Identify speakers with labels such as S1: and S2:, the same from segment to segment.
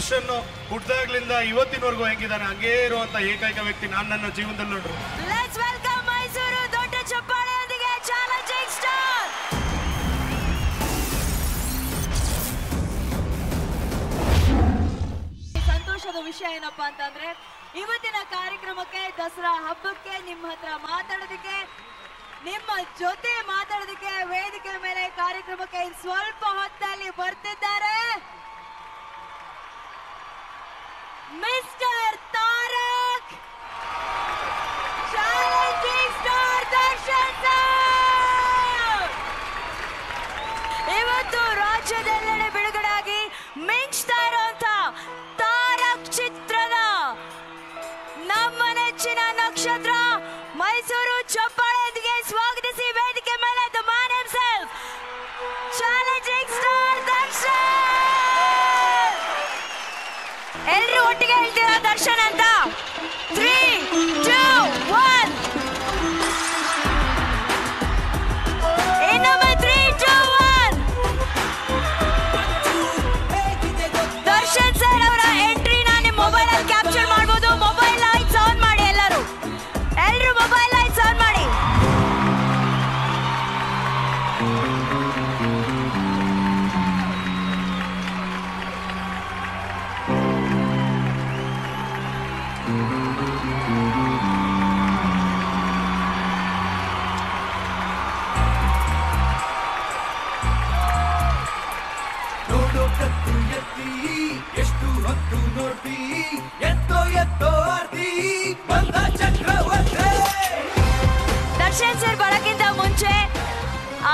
S1: ದರ್ಶನ್ ಹುಟ್ದಾಗ್ಲಿಂದ ಇವತ್ತಿನವರೆಗೂ ಹೆಂಗಿದ್ದಾನೆ ಹಂಗೇ ಇರುವಂತ ಏಕೈಕ ವ್ಯಕ್ತಿ ನಾನು ನನ್ನ ಜೀವನದಲ್ಲಿ ನೋಡ್ರು
S2: ಲೆಟ್ಸ್ ವೆಲ್ಕಮ್ ಮೈಸೂರು ದೊಡ್ಡ ಚಪ್ಪಾಳೆಯೊಂದಿಗೆ ಚಾಲೆಂಜಿಂಗ್ ಸ್ಟಾರ್ ಸಂತೋಷದ ವಿಷಯ ಏನಪ್ಪಾ ಅಂತಂದ್ರೆ ಇವತ್ತಿನ ಕಾರ್ಯಕ್ರಮಕ್ಕೆ ದಸರಾ ಹಬ್ಬಕ್ಕೆ ನಿಮ್ಮ ಹತ್ರ ಮಾತಾಡೋದಕ್ಕೆ ನಿಮ್ಮ ಜೊತೆ ಮಾತಾಡೋದಕ್ಕೆ ವೇದಿಕೆ ಮೇಲೆ ಕಾರ್ಯಕ್ರಮಕ್ಕೆ ಇನ್ ಸ್ವಲ್ಪ ಹೊತ್ತಲ್ಲಿ ಬರ್ತಿದ್ದಾರೆ mister Tarak challenging star Darshan sir! ಇವತ್ತು ರಾಜ್ಯದೆಲ್ಲೆಡೆ ಬಿಡುಗಡೆಯಾಗಿ ಮಿಂಚ್ತಾ ಇರುವಂತ ತಾರಕ್ ಚಿತ್ರದ ನಮ್ಮ ನೆಚ್ಚಿನ ನಕ್ಷತ್ರ ಮೈಸೂರು ಚಪ್ಪಾಳೆಯೊಂದಿಗೆ ಸ್ವಾಗತಿಸಿ ವೇದಿಕೆ ಮೇಲೆ the man himself challenging star Darshan ಎಲ್ರು ಒಟ್ಟಿಗೆ ಹೇಳ್ತೀರಾ ದರ್ಶನ್ ಅಂತ ತ್ರೀ ಟೂ ಒನ್ ಇನ್ನೊಮ್ಮೆ three two one Darshan sir ಅವರ ಎಂಟ್ರಿನ ನಿಮ್ಮ ಮೊಬೈಲ್ ಅಲ್ಲಿ ಕ್ಯಾಪ್ಚರ್ ಮಾಡ್ಬೋದು ಮೊಬೈಲ್ ಲೈಟ್ಸ್ ಆನ್ ಮಾಡಿ ಎಲ್ಲರೂ ಎಲ್ಲರೂ ಮೊಬೈಲ್ ಲೈಟ್ಸ್ ಆನ್ ಮಾಡಿ
S3: ನೋಡೋ ಕತ್ತು ಎತ್ತಿ ಎಷ್ಟು ಹೊತ್ತು ನೋಡ್ತಿ ಎತ್ತೋ ಎತ್ತೋ ಆರ್ತಿ ಬಂದ ಚಕ್ರವರ್ತಿ
S2: ದರ್ಶನ್ ಸರ್ ಬರೋಕ್ಕಿಂತ ಮುಂಚೆ ಆ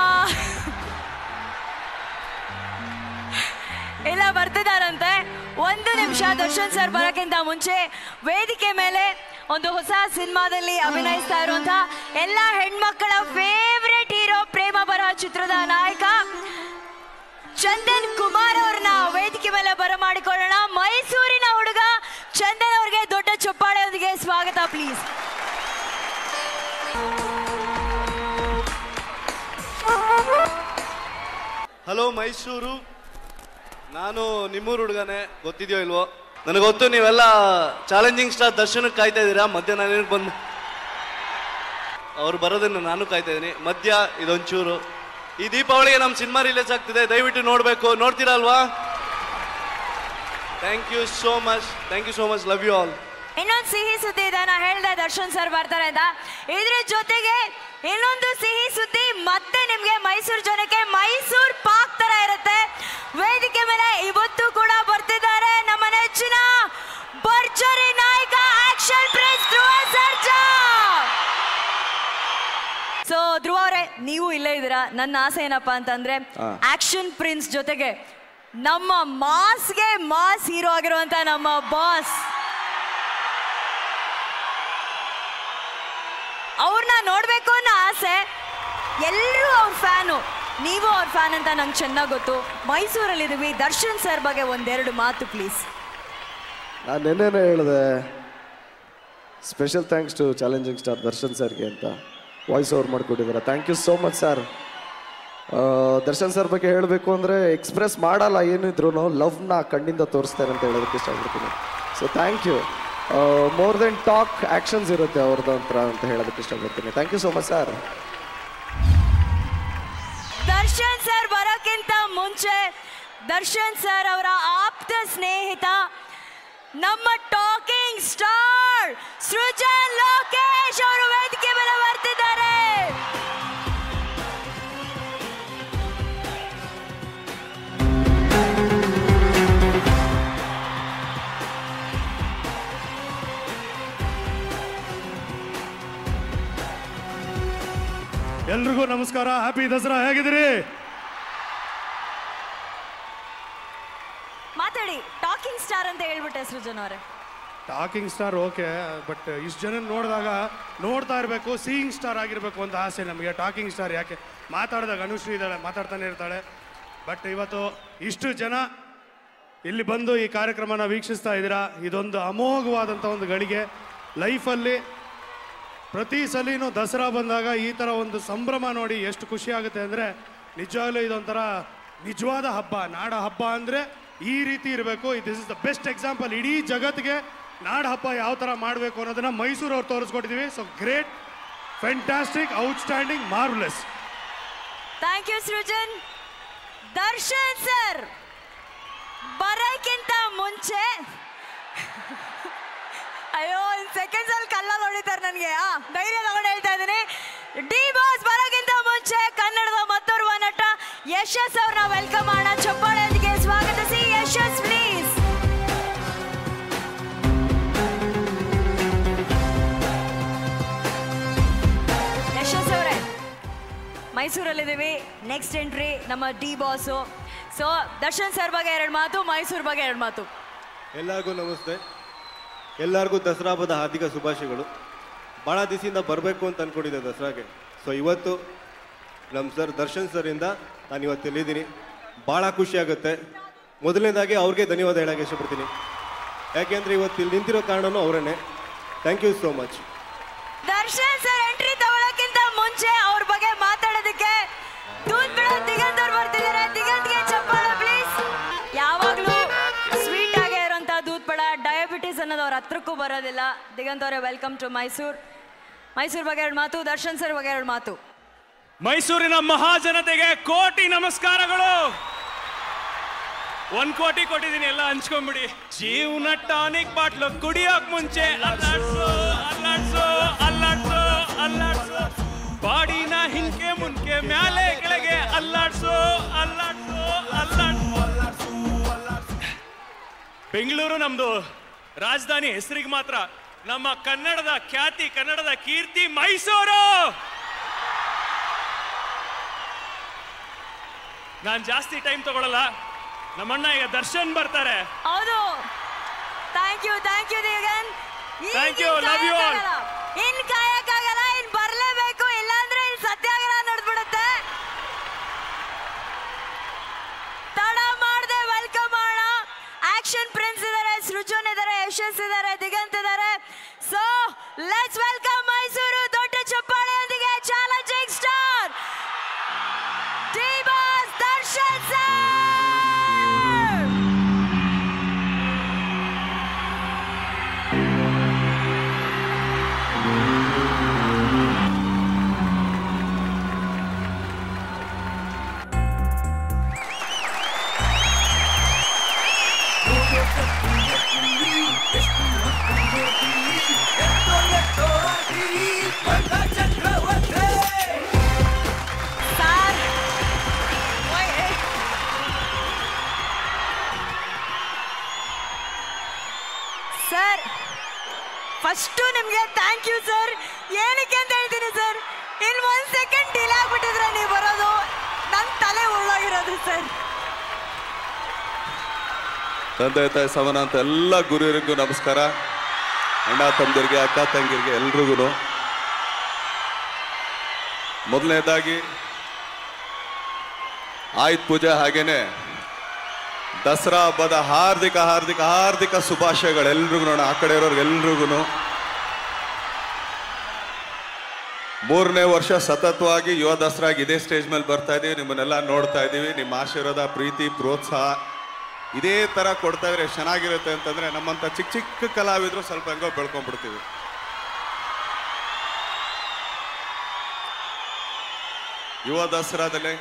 S2: ಇಲ್ಲ ಬರ್ತಿದಾರಂತೆ ಒಂದು ನಿಮಿಷ ದರ್ಶನ್ ಸರ್ ಬರೋಕ್ಕಿಂತ ಮುಂಚೆ ವೇದಿಕೆ ಮೇಲೆ ಒಂದು ಹೊಸ ಸಿನಿಮಾದಲ್ಲಿ ಅಭಿನಯಿಸ್ತಾ ಇರುವಂತಹ ಎಲ್ಲ ಹೆಣ್ಮಕ್ಕಳ ಫೇವ್ರೆಟ್ ಹೀರೋ ಪ್ರೇಮ ಬರಹ ಚಿತ್ರದ ನಾಯಕ ಚಂದನ್ ಕುಮಾರ್ ಅವ್ರನ್ನ ವೇದಿಕೆ ಮೇಲೆ ಬರಮಾಡಿಕೊಳ್ಳೋಣ ಮೈಸೂರಿನ ಹುಡುಗ ಚಂದನ್ ಅವ್ರಿಗೆ ದೊಡ್ಡ ಚಪ್ಪಾಳೆಯೊಂದಿಗೆ ಸ್ವಾಗತ ಪ್ಲೀಸ್
S4: ಹಲೋ ಮೈಸೂರು ನಾನು ನಿಮ್ಮೂರು ಹುಡುಗನೇ ಗೊತ್ತಿದೆಯೋ ಇಲ್ವೋ ನನಗೆ ಗೊತ್ತು ನೀವೆಲ್ಲ ಚಾಲೆಂಜಿಂಗ್ ಸ್ಟಾರ್ ದರ್ಶನಕ್ಕೆ ಕಾಯ್ತಾ ಇದ್ದೀರಾ ಮಧ್ಯ ನಾನು ಬಂದು ಅವ್ರು ಬರೋದನ್ನು ನಾನು ಕಾಯ್ತಾ ಇದ್ದೀನಿ ಮಧ್ಯ ಇದೊಂಚೂರು ಈ ದೀಪಾವಳಿಗೆ ನಮ್ಮ ಸಿನಿಮಾ ರಿಲೀಸ್ ಆಗ್ತಿದೆ ದಯವಿಟ್ಟು ನೋಡಬೇಕು ನೋಡ್ತೀರಾ ಅಲ್ವಾ thank you so much thank you so much love you all
S2: ಇನ್ನೊಂದು ಸಿಹಿ ಸುದ್ದಿ ಇದೆ ನಾ ಹೇಳ್ದೆ ದರ್ಶನ್ ಸರ್ ಬರ್ತಾರೆ ಅಂತ ಇದ್ರ ಜೊತೆಗೆ ಇನ್ನೊಂದು ಸಿಹಿ ಸುದ್ದಿ ಮತ್ತೆ ನಿಮ್ಗೆ ಮೈಸೂರು ಜನಕ್ಕೆ ಮೈಸೂರ್ ಪಾಕ್ ತರ ಇರುತ್ತೆ ವೇದಿಕೆ ಮೇಲೆ ಇವತ್ತು ಕೂಡ ಬರ್ತಿದ್ದಾರೆ ನಮ್ಮ ನೆಚ್ಚಿನ ಭರ್ಜರಿ ನಾಯಕ action prince Dhruva Sarja so Dhruva ಅವರೇ ನೀವು ಇಲ್ಲೇ ಇದ್ದೀರಾ ನನ್ನ ಆಸೆ ಏನಪ್ಪಾ ಅಂತಂದ್ರೆ ಆಕ್ಷನ್ ಪ್ರಿನ್ಸ್ ಜೊತೆಗೆ ನಮ್ಮ ಮಾಸ್ಗೆ ಮಾಸ್ ಹೀರೋ ಆಗಿರುವಂತ ನಮ್ಮ ಬಾಸ್ ಅವ್ರನ್ನ ನೋಡ್ಬೇಕು ಅನ್ನೋ ಆಸೆ ಎಲ್ಲರೂ ಅವ್ರ ಫ್ಯಾನು ನೀವು ಅವ್ರ ಫ್ಯಾನ್ ಅಂತ ನಂಗೆ ಚೆನ್ನಾಗಿ ಗೊತ್ತು ಮೈಸೂರಲ್ಲಿದ್ದೀವಿ ದರ್ಶನ್ ಸರ್ ಬಗ್ಗೆ ಒಂದೆರಡು ಮಾತು ಪ್ಲೀಸ್
S5: ನಾನು ನಿನ್ನೆನೇ ಹೇಳಿದೆ special thanks to challenging star Darshan ಸರ್ಗೆ ಅಂತ ವಾಯ್ಸ್ ಓವರ್ ಮಾಡಿಕೊಟ್ಟಿದ್ದಾರೆ thank you so much sir Darshan sir ಬಗ್ಗೆ ಹೇಳಬೇಕು ಅಂದರೆ ಎಕ್ಸ್ಪ್ರೆಸ್ ಮಾಡಲ್ಲ ಏನಿದ್ರು ಲವ್ನ ಕಣ್ಣಿಂದ ತೋರಿಸ್ತಾರೆ ಅಂತ ಹೇಳೋದಕ್ಕೆ ಇಷ್ಟಪಡ್ತೀನಿ so thank you more than talk actions ಇರುತ್ತೆ ಅವ್ರದ್ದು ಅಂತ ಅಂತ ಹೇಳೋದಕ್ಕೆ ಇಷ್ಟಪಡ್ತೀನಿ thank you so much sir
S2: Darshan sir ಬರೋಕ್ಕಿಂತ ಮುಂಚೆ ದರ್ಶನ್ ಸರ್ ಅವರ ಆಪ್ತ ಸ್ನೇಹಿತ ನಮ್ಮ ಟಾಕಿಂಗ್ ಸ್ಟಾರ್ ಸೃಜನ್ ಲೋಕೇಶ್ ಅವರು ವೇದಿಕೆ ಮೇಲೆ ಬರ್ತಿದ್ದಾರೆ
S1: ಎಲ್ರಿಗೂ ನಮಸ್ಕಾರ ಹ್ಯಾಪಿ ದಸರಾ ಹೇಗಿದ್ದೀರಿ
S2: ಮಾತಾಡಿ ಟಾಕಿಂಗ್ ಸ್ಟಾರ್ ಅಂತ ಹೇಳ್ಬಿಟ್ಟೆ ಸೃಜನ್ ಅವರೇ
S1: ಟಾಕಿಂಗ್ ಸ್ಟಾರ್ ಓಕೆ ಬಟ್ ಇಷ್ಟು ಜನ ನೋಡಿದಾಗ ನೋಡ್ತಾ ಇರಬೇಕು ಸೀಯಿಂಗ್ ಸ್ಟಾರ್ ಆಗಿರಬೇಕು ಅಂತ ಆಸೆ ನಮಗೆ ಟಾಕಿಂಗ್ ಸ್ಟಾರ್ ಯಾಕೆ ಮಾತಾಡಿದಾಗ ಅನುಶ್ರೀ ಇದ್ದಾಳೆ ಮಾತಾಡ್ತಾನೆ ಇರ್ತಾಳೆ ಬಟ್ ಇವತ್ತು ಇಷ್ಟು ಜನ ಇಲ್ಲಿ ಬಂದು ಈ ಕಾರ್ಯಕ್ರಮನ ವೀಕ್ಷಿಸ್ತಾ ಇದ್ದೀರಾ ಇದೊಂದು ಅಮೋಘವಾದಂಥ ಒಂದು ಗಳಿಗೆ ಲೈಫಲ್ಲಿ ಪ್ರತಿ ಸಲಿನೂ ದಸರಾ ಬಂದಾಗ ಈ ಥರ ಒಂದು ಸಂಭ್ರಮ ನೋಡಿ ಎಷ್ಟು ಖುಷಿ ಆಗುತ್ತೆ ಅಂದರೆ ನಿಜವಾಗ್ಲೂ ಇದೊಂಥರ ನಿಜವಾದ ಹಬ್ಬ ನಾಡ ಹಬ್ಬ ಅಂದರೆ ಈ ರೀತಿ ಇರಬೇಕು this is the best example ಇಡೀ ಜಗತ್ತಿಗೆ ನಾಡ ಹಬ್ಬ ಯಾವ ಥರ ಮಾಡಬೇಕು ಅನ್ನೋದನ್ನ ಮೈಸೂರು ಅವ್ರು ತೋರಿಸ್ಕೊಟ್ಟಿದ್ದೀವಿ so great fantastic outstanding marvellous
S2: thank you Srujan Darshan sir ಬರೋಕ್ಕಿಂತ ಮುಂಚೆ ಅಯ್ಯೋ ಸೆಕೆಂಡ್ಸ್ ಅಲ್ಲಿ ಕಲ್ಲಲ್ಲಿ ಹೊಡಿತಾರೆ ನನಗೆ ಆ ಧೈರ್ಯ ತಗೊಂಡು ಹೇಳ್ತಾ ಇದ್ದೀನಿ ಡಿ ಬಾಸ್ ಬರೋಕ್ಕಿಂತ ಮುಂಚೆ ಕನ್ನಡದ ಮತ್ತೋರ್ವ ನಟ ಯಶಸ್ ಅವ್ರನ್ನ ವೆಲ್ಕಮ್ ಮಾಡೋಣ ಚಪ್ಪಾಳೆಯೊಂದಿಗೆ ಸ್ವಾಗತಿಸಿ ಯಶಸ್ ಪ್ಲೀಸ್ ಯಶಸ್ ಅವರೇ ಮೈಸೂರಲ್ಲಿದ್ದೀವಿ ನೆಕ್ಸ್ಟ್ ಎಂಟ್ರಿ ನಮ್ಮ D boss so Darshan sir ಬಗ್ಗೆ ಎರಡು ಮಾತು ಮೈಸೂರು ಬಗ್ಗೆ ಎರಡು ಮಾತು
S6: ಎಲ್ಲರಿಗೂ ನಮಸ್ತೆ ಎಲ್ಲರಿಗೂ ದಸರಾ ಹಬ್ಬದ ಹಾರ್ದಿಕ ಶುಭಾಶಯಗಳು ಭಾಳ ದಿವಸದಿಂದ ಬರಬೇಕು ಅಂತ ಅಂದ್ಕೊಂಡಿದ್ದೆ ದಸರಾಗೆ ಸೊ ಇವತ್ತು ನಮ್ಮ ಸರ್ ದರ್ಶನ್ ಸರಿಂದ ನಾನು ಇವತ್ತು ಇಲ್ಲಿದ್ದೀನಿ ಭಾಳ ಖುಷಿ ಆಗುತ್ತೆ ಮೊದಲನೇದಾಗಿ ಅವ್ರಿಗೆ ಧನ್ಯವಾದ ಹೇಳಕ್ಕೆ ಇಷ್ಟಪಡ್ತೀನಿ ಯಾಕೆಂದರೆ ಇವತ್ತು ಇಲ್ಲಿ ನಿಂತಿರೋ ಕಾರಣನೂ ಅವರನ್ನೇ thank you so much
S2: Darshan sir entry ತಗೊಳಕ್ಕಿಂತ ಮುಂಚೆ ಅವ್ರ ಬಗ್ಗೆ ಮಾತಾಡೋದಕ್ಕೆ ದೂದ್ ಬಿಡೋ ದಿಗಂತ್ ಅವ್ರು ಬರ್ತಿದ್ದಾರೆ ದಿಗಂತ್ಗೆ ಚಪ್ಪಾಳೆ ಪ್ಲೀಸ್ ಯಾವಾಗ್ಲೂ ಸ್ವೀಟ್ ಆಗೇ ಇರೋಂಥ ದೂದ್ ಪಡ ಡಯಾಬಿಟಿಸ್ ಅನ್ನೋದು ಅವ್ರ ಹತ್ರಕ್ಕೂ ಬರೋದಿಲ್ಲ ದಿಗಂತ್ ಅವರೇ ವೆಲ್ಕಮ್ ಟು ಮೈಸೂರ್ ಮೈಸೂರು ಬಗ್ಗೆ ಎರಡು ಮಾತು ದರ್ಶನ್ ಸರ್ ಬಗ್ಗೆ ಎರಡು ಮಾತು
S7: ಮೈಸೂರಿನ ಮಹಾಜನತೆಗೆ ಕೋಟಿ ನಮಸ್ಕಾರಗಳು ಒಂದ್ ಕೋಟಿ ಕೊಟ್ಟಿದ್ದೀನಿ ಎಲ್ಲ ಹಂಚ್ಕೊಂಬಿಡಿ ಜೀವನ ಟಾನಿಕ್ ಬಾಟ್ಲು ಕುಡಿಯೋಕ್ ಮುಂಚೆ ಅಲ್ಲಾಡ್ಸು ಅಲ್ಲಾಡ್ಸು ಅಲ್ಲಾಡ್ಸು ಅಲ್ಲಾಡ್ಸು ಬಾಡಿನ ಹಿಂಕೆ ಮುಂಕೆ ಮ್ಯಾಲೆ ಕೆಳಗೆ ಅಲ್ಲಾಡ್ಸು ಅಲ್ಲಾಡ್ಸು ಅಲ್ಲಾಡ್ಸು ಬೆಂಗಳೂರು ನಮ್ದು ರಾಜಧಾನಿ ಹೆಸರಿಗೆ ಮಾತ್ರ ನಮ್ಮ ಕನ್ನಡದ ಖ್ಯಾತಿ ಕನ್ನಡದ ಕೀರ್ತಿ ಮೈಸೂರು ನಾನ್ ಜಾಸ್ತಿ ಟೈಮ್ ತಗೊಳಲ್ಲ ನಮ್ಮಣ್ಣ ಈಗ ದರ್ಶನ್ ಬರ್ತಾರೆ
S2: ಹೌದು thank you thank you Digan
S7: Thank you, love you all.
S2: ಇನ್ ಕಾಯಕ್ಕಾಗಲ್ಲ ಇನ್ ಬರ್ಲೇಬೇಕು ಇಲ್ಲಾಂದ್ರೆ ಇಲ್ಲಿ ಸತ್ಯಾಗ್ರಹ ನಡೆದ್ಬಿಡುತ್ತೆ ತಡ ಮಾಡದೆ ವೆಲ್ಕಮ್ ಮಾಡೋಣ ಆಕ್ಷನ್ ಪ್ರಿನ್ಸ್ ಇದಾರೆ ಸೃಜನ್ ಇದಾರೆ ಯಶಸ್ ಇದಾರೆ ದಿಗಂತ್ ಇದಾರೆ ಸೊ ಲೆಟ್ಸ್ ವೆಲ್ಕಮ್ ಮೈಸೂರು ದೊಡ್ಡ ಚಪ್ಪಾಳೆಯೊಂದಿಗೆ challenging star D boss Darshan sir
S3: ಎತ್ತೋ ಎತ್ತೋ ಆಡಿ ಬಂದ ಚಕ್ರವರ್ತಿ
S2: ಸರ್ ಓಯ್, ಏ. ಸರ್ ಫಸ್ಟು ನಿಮಗೆ ಥ್ಯಾಂಕ್ ಯು ಸರ್ ಏನಕ್ಕೆ ಅಂತ ಹೇಳ್ತೀನಿ ಸರ್ ಇನ್ನು ಒಂದು ಸೆಕೆಂಡ್ ಡಿಲೇ ಆಗ್ಬಿಟ್ಟಿದ್ರೆ ನೀವು ಬರೋದು ನನ್ನ ತಲೆ ಉಳ್ಳೋಗಿರೋದು ಸರ್
S8: ತಂದೆ ತಾಯಿ ಸಮಾನ ಅಂತ ಎಲ್ಲ ಗುರುವರಿಗೂ ನಮಸ್ಕಾರ ಅಣ್ಣ ತಮ್ಮದಿರಿಗೆ ಅಕ್ಕ ತಂಗಿರಿಗೆ ಎಲ್ರಿಗೂ ಮೊದಲನೇದಾಗಿ ಆಯುಧ ಪೂಜೆ ಹಾಗೇನೆ ದಸರಾ ಹಬ್ಬದ ಹಾರ್ದಿಕ ಹಾರ್ದಿಕ ಹಾರ್ದಿಕ ಶುಭಾಶಯಗಳು ಎಲ್ರಿಗೂ ನೋಡೋಣ ಆ ಕಡೆ ಇರೋರ್ಗೆ ಎಲ್ರಿಗೂ ಮೂರನೇ ವರ್ಷ ಸತತವಾಗಿ ಯುವ ದಸರಾಗಿ ಇದೇ ಸ್ಟೇಜ್ ಮೇಲೆ ಬರ್ತಾ ಇದೀವಿ ನಿಮ್ಮನ್ನೆಲ್ಲ ನೋಡ್ತಾ ಇದ್ದೀವಿ ನಿಮ್ಮ ಆಶೀರ್ವಾದ ಪ್ರೀತಿ ಪ್ರೋತ್ಸಾಹ ಇದೇ ಥರ ಕೊಡ್ತಾ ಇದ್ರೆ ಎಷ್ಟ್ ಚೆನ್ನಾಗಿರುತ್ತೆ ಅಂತಂದ್ರೆ ನಮ್ಮಂಥ ಚಿಕ್ಕ ಚಿಕ್ಕ ಕಲಾವಿದರು ಸ್ವಲ್ಪ ಹೆಂಗೋ ಬೆಳ್ಕೊಂಡ್ಬಿಡ್ತೀವಿ ಯುವ ದಸರಾದಲ್ಲಿ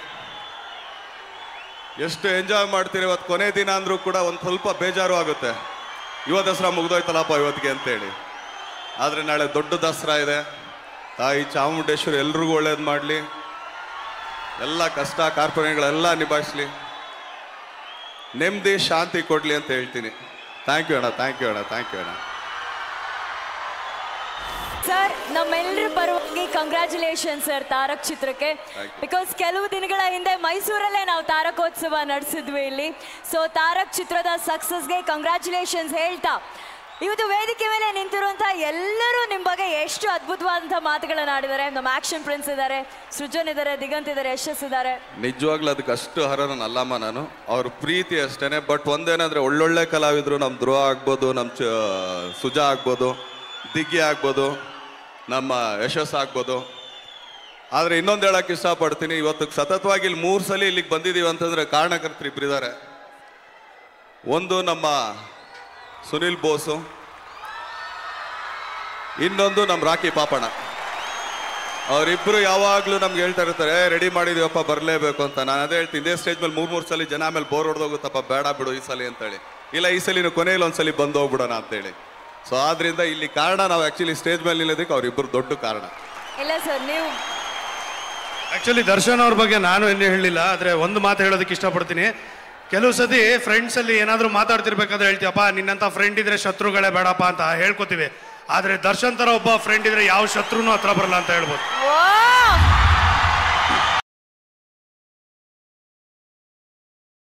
S8: ಎಷ್ಟು ಎಂಜಾಯ್ ಮಾಡ್ತೀರಿ ಇವತ್ತು ಕೊನೆ ದಿನ ಅಂದ್ರೂ ಕೂಡ ಒಂದು ಸ್ವಲ್ಪ ಬೇಜಾರು ಆಗುತ್ತೆ ಯುವ ದಸರಾ ಮುಗ್ದೋಯ್ತಲ್ಲಪ್ಪ ಇವತ್ತಿಗೆ ಅಂತೇಳಿ ಆದರೆ ನಾಳೆ ದೊಡ್ಡ ದಸರಾ ಇದೆ ತಾಯಿ ಚಾಮುಂಡೇಶ್ವರಿ ಎಲ್ರಿಗೂ ಒಳ್ಳೇದು ಮಾಡಲಿ ಎಲ್ಲ ಕಷ್ಟ ಕಾರ್ಪೊರೇಟ್ಗಳೆಲ್ಲ ನಿಭಾಯಿಸ್ಲಿ ನೆಮ್ಮದಿ ಶಾಂತಿ ಕೊಡ್ಲಿ ಅಂತ ಹೇಳ್ತೀನಿ ಥ್ಯಾಂಕ್ ಯು ಅಣ್ಣ ಥ್ಯಾಂಕ್ ಯು ಅಣ್ಣ ಥ್ಯಾಂಕ್ ಯು ಅಣ್ಣ
S2: ಸರ್ ನಮ್ಮೆಲ್ಲರ ಪರವಾಗಿ ಕಂಗ್ರ್ಯಾಚುಲೇಷನ್ ಸರ್ ತಾರಕ್ ಚಿತ್ರಕ್ಕೆ
S8: Thank you.
S2: ಬಿಕಾಸ್ ಕೆಲವು ದಿನಗಳ ಹಿಂದೆ ಮೈಸೂರಲ್ಲೇ ನಾವು ತಾರಕೋತ್ಸವ ನಡೆಸಿದ್ವಿ ಇಲ್ಲಿ ಸೊ ತಾರಕ್ ಚಿತ್ರದ ಸಕ್ಸಸ್ಗೆ ಕಂಗ್ರ್ಯಾಚುಲೇಷನ್ಸ್ ಹೇಳ್ತಾ ಇವತ್ತು ವೇದಿಕೆ ಮೇಲೆ ನಿಂತಿರುವಂಥ ಎಲ್ಲರೂ ನಿಮ್ಮ ಬಗ್ಗೆ ಎಷ್ಟು ಅದ್ಭುತವಾದಂಥ ಮಾತುಗಳನ್ನ ಆಡಿದ್ದಾರೆ ನಮ್ಮ ಆಕ್ಷನ್ ಪ್ರಿನ್ಸ್ ಇದ್ದಾರೆ ಸೃಜನ್ ಇದ್ದಾರೆ ದಿಗಂತ್ ಇದ್ದಾರೆ ಯಶಸ್ ಇದ್ದಾರೆ
S8: ನಿಜವಾಗ್ಲೂ ಅದಕ್ಕೆ ಅಷ್ಟು ಹರನ ಅಲ್ಲಮ್ಮ ನಾನು ಅವ್ರ ಪ್ರೀತಿ ಅಷ್ಟೇನೆ ಬಟ್ ಒಂದೇನಂದ್ರೆ ಒಳ್ಳೊಳ್ಳೆ ಕಲಾವಿದರು ನಮ್ಮ ಧ್ರುವ ಆಗ್ಬೋದು ನಮ್ಮ ಚ ಸುಜಾ ಆಗ್ಬೋದು ದಿಗ್ಗಿ ಆಗ್ಬೋದು ನಮ್ಮ ಯಶಸ್ ಆಗ್ಬೋದು ಆದರೆ ಇನ್ನೊಂದು ಹೇಳಕ್ಕೆ ಇಷ್ಟಪಡ್ತೀನಿ ಇವತ್ತು ಸತತವಾಗಿ ಇಲ್ಲಿ ಮೂರು ಸಲ ಇಲ್ಲಿಗೆ ಬಂದಿದ್ದೀವಿ ಅಂತಂದ್ರೆ ಕಾರಣಕರ್ತರು ಇಬ್ಬರಿದ್ದಾರೆ ಒಂದು ನಮ್ಮ ಸುನಿಲ್ ಬೋಸು ಇನ್ನೊಂದು ನಮ್ಮ ರಾಕಿ ಪಾಪಣ್ಣ ಅವರಿಬ್ಬರು ಯಾವಾಗಲೂ ನಮ್ಗೆ ಹೇಳ್ತಾ ಇರ್ತಾರೆ ರೆಡಿ ಮಾಡಿದೀವಪ್ಪ ಬರಲೇಬೇಕು ಅಂತ ನಾನು ಅದೇ ಹೇಳ್ತೀನಿ ಇದೇ ಸ್ಟೇಜ್ ಮೇಲೆ ಮೂರು ಮೂರು ಸಲ ಜನ ಮೇಲೆ ಬೋರ್ ಹೊಡೆದೋಗುತ್ತಪ್ಪ ಬೇಡ ಬಿಡು ಈ ಸಲ ಅಂತೇಳಿ ಇಲ್ಲ ಈ ಸಲ ಕೊನೆಯಲ್ಲಿ ಒಂದ್ಸಲಿ ಬಂದು ಹೋಗ್ಬಿಡೋಣ ಅಂತೇಳಿ ಸೊ ಆದ್ರಿಂದ ಇಲ್ಲಿ ಕಾರಣ ನಾವು ಆಕ್ಚುಲಿ ಸ್ಟೇಜ್ ಮೇಲೆ ನಿಲ್ಲೋದಕ್ಕೆ ಅವರಿಬ್ಬರು ದೊಡ್ಡ ಕಾರಣ
S2: ಇಲ್ಲ ಸರ್ ನೀವು
S1: ಆಕ್ಚುಲಿ ದರ್ಶನ್ ಅವ್ರ ಬಗ್ಗೆ ನಾನು ಏನು ಹೇಳಿಲ್ಲ ಆದರೆ ಒಂದು ಮಾತು ಹೇಳೋದಕ್ಕೆ ಇಷ್ಟಪಡ್ತೀನಿ ಕೆಲವು ಸತಿ ಫ್ರೆಂಡ್ಸ್ ಅಲ್ಲಿ ಏನಾದರೂ ಮಾತಾಡ್ತಿರ್ಬೇಕಾದ್ರೆ ಹೇಳ್ತೀಯಪ್ಪ ನಿನ್ನಂಥ ಫ್ರೆಂಡ್ ಇದ್ರೆ ಶತ್ರುಗಳೇ ಬೇಡಪ್ಪ ಅಂತ ಹೇಳ್ಕೊತೀವಿ ಆದರೆ ದರ್ಶನ್ ಥರ ಒಬ್ಬ ಫ್ರೆಂಡ್ ಇದ್ರೆ ಯಾವ ಶತ್ರುನೂ ಹತ್ರ ಬರಲ್ಲ ಅಂತ ಹೇಳ್ಬೋದು
S2: ಓ